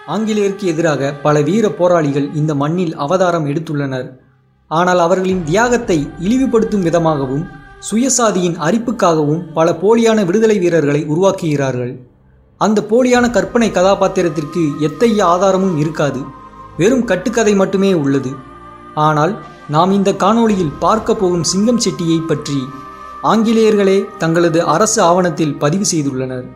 ஆங்கிலேயருக்கு எதிராக பல வீர போராளிகள் இந்த மண்ணில் அவதாரம் எடுத்துள்ளனர் ஆனால் அவர்களின் தியாகத்தை இழிவுபடுத்தும் விதமாகவும் சுயசாதியின் அரிப்புக்காகவும் பல போலியான விடுதலை வீரர்களை உருவாக்குகிறார்கள் அந்த போலியான கற்பனை கதாபாத்திரத்திற்கு எத்தகைய ஆதாரமும் இருக்காது வெறும் கட்டுக்கதை மட்டுமே உள்ளது ஆனால் நாம் இந்த காணொளியில் பார்க்க போகும் சிங்கம் செட்டியை பற்றி ஆங்கிலேயர்களே தங்களது அரசு ஆவணத்தில் பதிவு செய்துள்ளனர்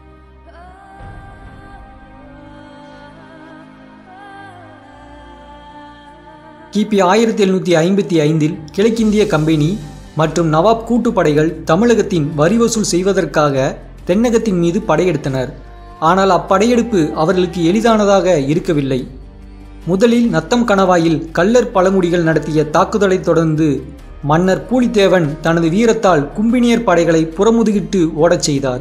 கிபி ஆயிரத்தி எழுநூற்றி ஐம்பத்தி ஐந்தில் கிழக்கிந்திய கம்பெனி மற்றும் நவாப் கூட்டுப்படைகள் தமிழகத்தின் வரி வசூல் செய்வதற்காக தென்னகத்தின் மீது படையெடுத்தனர் ஆனால் அப்படையெடுப்பு அவர்களுக்கு எளிதானதாக இருக்கவில்லை முதலில் நத்தம் கணவாயில் கள்ளர் பழங்குடிகள் நடத்திய தாக்குதலைத் தொடர்ந்து மன்னர் பூலித்தேவன் தனது வீரத்தால் கும்பினியர் படைகளை புறமுதுகிட்டு ஓடச் செய்தார்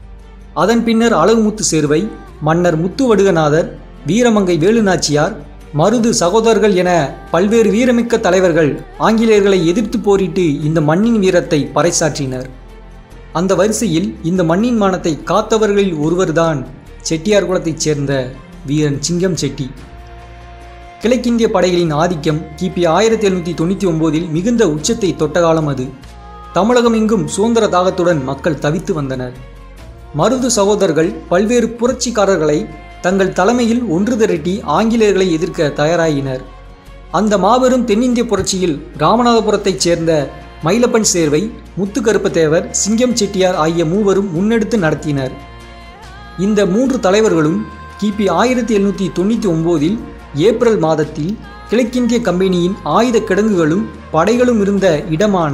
அதன் பின்னர் அழகுமுத்து சேர்வை மன்னர் முத்துவடுகநாதர் வீரமங்கை வேலுநாச்சியார் மருது சகோதரர்கள் என பல்வேறு வீரமிக்க தலைவர்கள் ஆங்கிலேயர்களை எதிர்த்து போரிட்டு இந்த மண்ணின் வீரத்தை பறைசாற்றினர் அந்த வரிசையில் இந்த மண்ணின் மானத்தை காத்தவர்களில் ஒருவர்தான் செட்டியார் குலத்தைச் சேர்ந்த வீரன் சிங்கம் செட்டி கிழக்கிந்திய படைகளின் ஆதிக்கம் கிபி ஆயிரத்தி எழுநூற்றி தொண்ணூற்றி ஒம்போதில் மிகுந்த உச்சத்தை தொட்ட காலம் அது தமிழகம் எங்கும் சுதந்திர தாகத்துடன் மக்கள் தவித்து வந்தனர் மருது சகோதரர்கள் பல்வேறு புரட்சிக்காரர்களை தங்கள் தலைமையில் ஒன்று திரட்டி ஆங்கிலேயர்களை எதிர்க்க தயாராகினர் அந்த மாபெரும் தென்னிந்திய புரட்சியில் ராமநாதபுரத்தைச் சேர்ந்த மயிலப்பன் சேர்வை முத்துக்கருப்பத்தேவர் சிங்கம் செட்டியார் ஆகிய மூவரும் முன்னெடுத்து நடத்தினர் இந்த மூன்று தலைவர்களும் கிபி ஆயிரத்தி எழுநூற்றி தொண்ணூற்றி ஒம்போதில் ஏப்ரல் மாதத்தில் கிழக்கிந்திய கம்பெனியின் ஆயுத கிடங்குகளும் படைகளும் இருந்த இடமான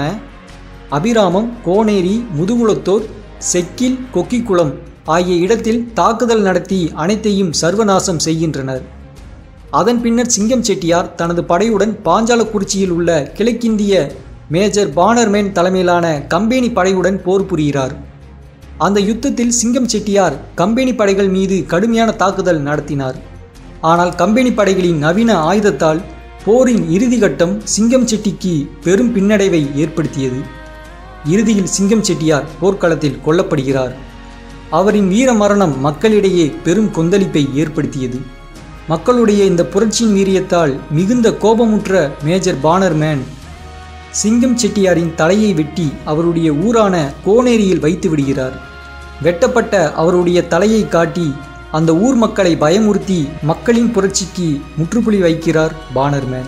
அபிராமம் கோனேரி முதுகுளத்தோர் செக்கில் கொக்கிக்குளம் ஆகிய இடத்தில் தாக்குதல் நடத்தி அனைத்தையும் சர்வநாசம் செய்கின்றனர் அதன் பின்னர் சிங்கம் செட்டியார் தனது படையுடன் பாஞ்சாலக்குறிச்சியில் உள்ள கிழக்கிந்திய மேஜர் பானர்மேன் தலைமையிலான கம்பெனி படையுடன் போர் புரிகிறார் அந்த யுத்தத்தில் சிங்கம் செட்டியார் கம்பெனி படைகள் மீது கடுமையான தாக்குதல் நடத்தினார் ஆனால் கம்பெனி படைகளின் நவீன ஆயுதத்தால் போரின் இறுதி கட்டம் சிங்கம் செட்டிக்கு பெரும் பின்னடைவை ஏற்படுத்தியது இறுதியில் சிங்கம் செட்டியார் போர்க்களத்தில் கொல்லப்படுகிறார் அவரின் வீர மரணம் மக்களிடையே பெரும் கொந்தளிப்பை ஏற்படுத்தியது மக்களுடைய இந்த புரட்சியின் வீரியத்தால் மிகுந்த கோபமுற்ற மேஜர் பானர்மேன் சிங்கம் செட்டியாரின் தலையை வெட்டி அவருடைய ஊரான கோனேரியில் வைத்து விடுகிறார் வெட்டப்பட்ட அவருடைய தலையை காட்டி அந்த ஊர் மக்களை பயமுறுத்தி மக்களின் புரட்சிக்கு முற்றுப்புள்ளி வைக்கிறார் பானர்மேன்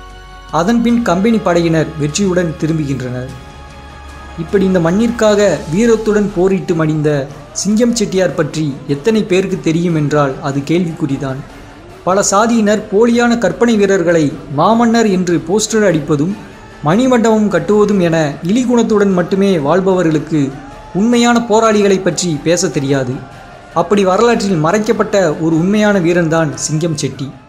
அதன்பின் கம்பெனி படையினர் வெற்றியுடன் திரும்புகின்றனர் இப்படி இந்த மண்ணிற்காக வீரத்துடன் போரிட்டு மடிந்த சிங்கம் செட்டியார் பற்றி எத்தனை பேருக்கு தெரியும் என்றால் அது கேள்விக்குறிதான் பல சாதியினர் போலியான கற்பனை வீரர்களை மாமன்னர் என்று போஸ்டர் அடிப்பதும் மணிமண்டபம் கட்டுவதும் என இலிகுணத்துடன் மட்டுமே வாழ்பவர்களுக்கு உண்மையான போராளிகளை பற்றி பேச தெரியாது அப்படி வரலாற்றில் மறைக்கப்பட்ட ஒரு உண்மையான வீரன்தான் சிங்கம் செட்டி